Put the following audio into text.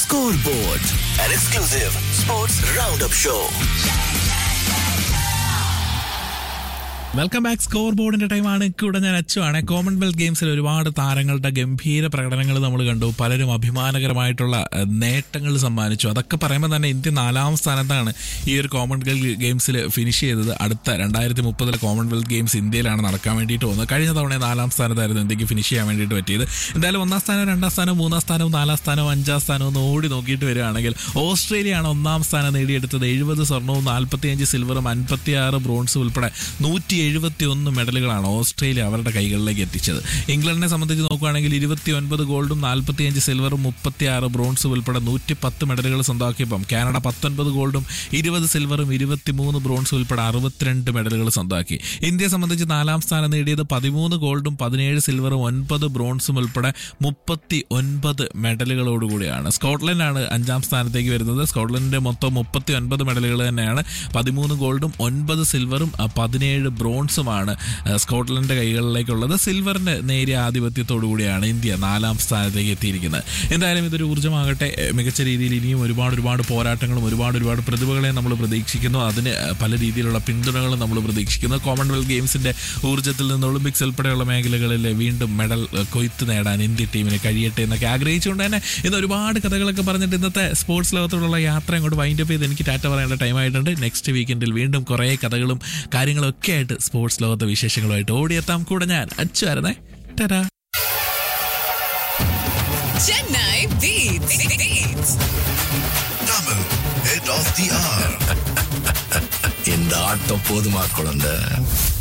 Scoreboard, an exclusive sports roundup show. Welcome back score ബോർഡിന്റെ ടൈമാണ് കൂടെ ഞാൻ അച്ചുവാണ് കോമൺവെൽത്ത് ഗെയിംസിൽ ഒരുപാട് താരങ്ങളുടെ ഗംഭീര പ്രകടനങ്ങൾ നമ്മൾ കണ്ടു പലരും അഭിമാനകരമായിട്ടുള്ള ഏഹ്, നേട്ടങ്ങൾ സമ്മാനിച്ചു അതൊക്കെ പറയുമ്പോൾ തന്നെ ഇന്ത്യ നാലാം സ്ഥാനത്താണ് ഈ ഒരു കോമൺവെൽത്ത് ഗെയിംസിൽ ഫിനിഷ് ചെയ്തത് അടുത്ത രണ്ടായിരത്തി മുപ്പതിലെ കോമൺവെൽത്ത് ഗെയിംസ് ഇന്ത്യയിലാണ് നടക്കാൻ വേണ്ടിയിട്ട് പോകുന്നത് കഴിഞ്ഞ തവണ നാലാം സ്ഥാനത്തായിരുന്നു ഇന്ത്യക്ക് ഫിനിഷ് ചെയ്യാൻ വേണ്ടിയിട്ട് പറ്റിയത് എന്തായാലും ഒന്നാം സ്ഥാനം രണ്ടാം സ്ഥാനം മൂന്നാം സ്ഥാനവും നാലാം സ്ഥാനവും അഞ്ചാം സ്ഥാനവും ഒന്ന് ഓടി നോക്കിയിട്ട് വരികയാണെങ്കിൽ ഓസ്ട്രേലിയയാണ് ഒന്നാം സ്ഥാനം നേടിയെടുത്തത് എഴുപത് സ്വർണവും നാൽപ്പത്തിയഞ്ച് സിൽവറും അൻപത്തിയാറ് ബ്രോൺസും ഉൾപ്പെടെ നൂറ്റി എഴുപത്തി ഒന്ന് മെഡലുകളാണ് ഓസ്ട്രേലിയ അവരുടെ കൈകളിലേക്ക് എത്തിച്ചത് ഇംഗ്ലണ്ടിനെ സംബന്ധിച്ച് നോക്കുകയാണെങ്കിൽ ഇരുപത്തി ഒൻപത് ഗോൾഡും നാൽപ്പത്തിയഞ്ച് സിൽവറും മുപ്പത്തിയാറ് ബ്രോൺസും ഉൾപ്പെടെ നൂറ്റി പത്ത് മെഡലുകൾ സ്വന്തമാക്കിയപ്പം കാനഡ പത്തൊൻപത് ഗോൾഡും ഇരുപത് സിൽവറും ഇരുപത്തിമൂന്ന് ബ്രോൺസും ഉൾപ്പെടെ അറുപത്തിരണ്ട് മെഡലുകൾ സ്വന്തമാക്കി ഇന്ത്യയെ സംബന്ധിച്ച് നാലാം സ്ഥാനം നേടിയത് പതിമൂന്ന് ഗോൾഡും പതിനേഴ് സിൽവറും ഒൻപത് ബ്രോൺസും ഉൾപ്പെടെ മുപ്പത്തി ഒൻപത് മെഡലുകളോടുകൂടിയാണ് സ്കോട്ട്ലൻഡാണ് അഞ്ചാം സ്ഥാനത്തേക്ക് വരുന്നത് സ്കോട്ട്ലൻഡിന്റെ മൊത്തം മുപ്പത്തി ഒൻപത് മെഡലുകൾ തന്നെയാണ് പതിമൂന്ന് ഗോൾഡും ഒൻപത് സിൽവറും ആ, പതിനേഴ് ബ്രോൺസുമാണ് ആ, സ്കോട്ട്ലൻഡിന്റെ കൈകളിലേക്കുള്ളത് സിൽവറിന്റെ നേരിയ ആധിപത്യത്തോടു കൂടിയാണ് ഇന്ത്യ നാലാം സ്ഥാനത്തേക്ക് എത്തിയിരിക്കുന്നത് എന്തായാലും ഇതൊരു ഊർജ്ജമാകട്ടെ എ, മികച്ച രീതിയിൽ ഇനിയും ഒരുപാട് ഒരുപാട് പോരാട്ടങ്ങളും ഒരുപാട് ഒരുപാട് പ്രതിഭകളെ നമ്മൾ പ്രതീക്ഷിക്കുന്നു അതിന് ആ, പല രീതിയിലുള്ള പിന്തുണകളും നമ്മൾ പ്രതീക്ഷിക്കുന്നു കോമൺവെൽത്ത് ഗെയിംസിന്റെ ഊർജ്ജത്തിൽ നിന്ന് ഒളിമ്പിക്സ് ഉൾപ്പെടെയുള്ള മേഖലകളിൽ വീണ്ടും മെഡൽ ആ, കൊയ്ത്ത് നേടാൻ ഇന്ത്യ ടീമിന് കഴിയട്ടെ എന്നൊക്കെ ആഗ്രഹിച്ചുകൊണ്ട് തന്നെ ഇന്ന് ഒരുപാട് കഥകളൊക്കെ പറഞ്ഞിട്ട് ഇന്നത്തെ സ്പോർട്സ് ലോകത്തോടുള്ള യാത്ര അങ്ങോട്ട് വൈൻഡപ്പ് ചെയ്ത് എനിക്ക് ടാറ്റ പറയേണ്ട ടൈം ആയിട്ടുണ്ട് നെക്സ്റ്റ് വീക്കെൻഡിൽ വീണ്ടും കുറേ കഥകളും കാര്യങ്ങളും ഒക്കെ ആയിട്ട് സ്പോർട്സ് ലോകത്തെ വിശേഷങ്ങളുമായിട്ട് ഓടിയെത്താം കൂടെ ഞാൻ അച്ചുവായിരുന്നേ Tata Chennai Beats. Beats. Double head of the hour. இந்த ஆட்டம் போதுமா குழந்தை